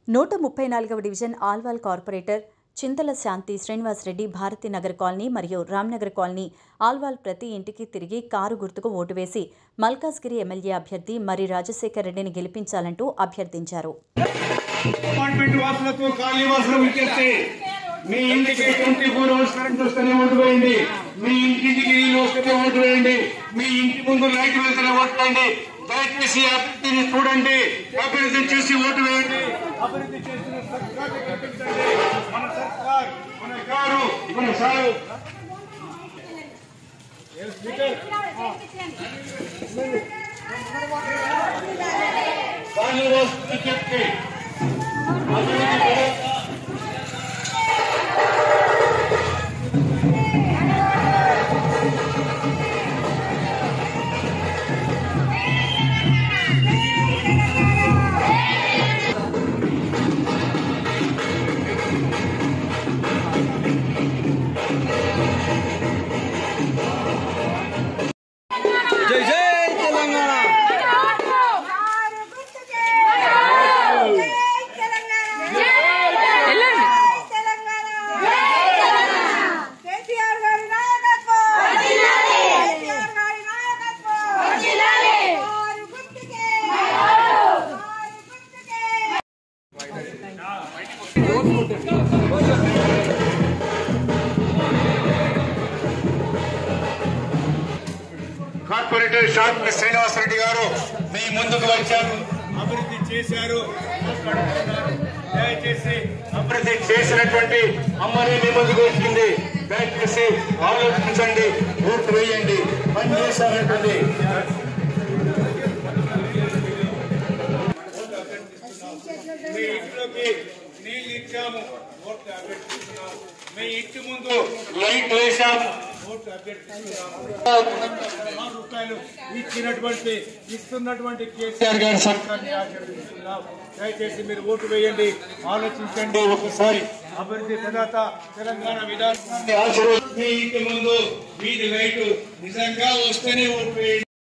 నూట ముప్పై నాలుగవ division Alwal corporator Chintala Shanti Srinivas Reddy Bharati Nagar colony మరియు రామ్నగర్ కాలనీ ఆల్వాల్ ప్రతి ఇంటికి తిరిగి కారు గుర్తుకు ఓటు వేసి మల్కాజ్గిరి ఎమ్మెల్యే అభ్యర్థి మరి రాజశేఖర్ రెడ్డిని గెలిపించాలంటూ అభ్యర్థించారు అపార్ట్మెంట్ వాసులకు ఖాళీ వాసులు విచ్చేస్తే మీ ఇంటికి ట్వంటీ ఫోర్ అవర్స్ కరెంట్ వస్తేనే ఓటు వేయండి మీ ఇంటింటికి నీళ్ళు వస్తేనే ఓటు వేయండి మీ ఇంటి ముందు లైట్ వెళ్తేనే ఓటు వేయండి దయచేసి అభివృద్ధిని చూడండి అభివృద్ధి చేసి ఓటు వేయండి అభివృద్ధి చేసిన సర్కార్ గెలిపించండి. మన సర్కార్ మన గారు మన సారు ఖాళీ వాసులు విచ్చేస్తే జై జై తెలంగాణ కేసీఆర్ గారి నాయకత్వం కేసీఆర్ గారి నాయకత్వం వారి గుర్తుకే వారి గుర్తుకే కార్పొరేటర్ షాట్ శ్రీనివాస్ రెడ్డి గారు మీ ముందుకు వచ్చారు అభివృద్ధి చేశారు దయచేసి అభివృద్ధి చేసినటువంటి అమ్మని మీ ముందుకు వచ్చింది దయచేసి ఆలోచించండి ఓటు వేయండి పని చేశారనుకోండి మీ ఇంట్లోకి నీళ్ళు ఇచ్చాము ఓట్లు అభ్యర్థిస్తున్నాము మీ ఇంటి ముందు లైట్ వేశాము ఓట్లు అభ్యర్థిస్తున్నాము ఆరు రూపాయలు ఇచ్చినటువంటి ఇస్తున్నటువంటి కేసీఆర్ గారి సర్కార్ని ఆశీర్వదిస్తున్నాం దయచేసి మీరు ఓటు వేయండి ఆలోచించండి ఒకసారి అభివృద్ధి ప్రదాత తెలంగాణ విధానాన్ని ఆశీర్వదించి మీ ఇంటి ముందు వీధి లైట్ నిజంగా వస్తేనే ఓటు వేయండి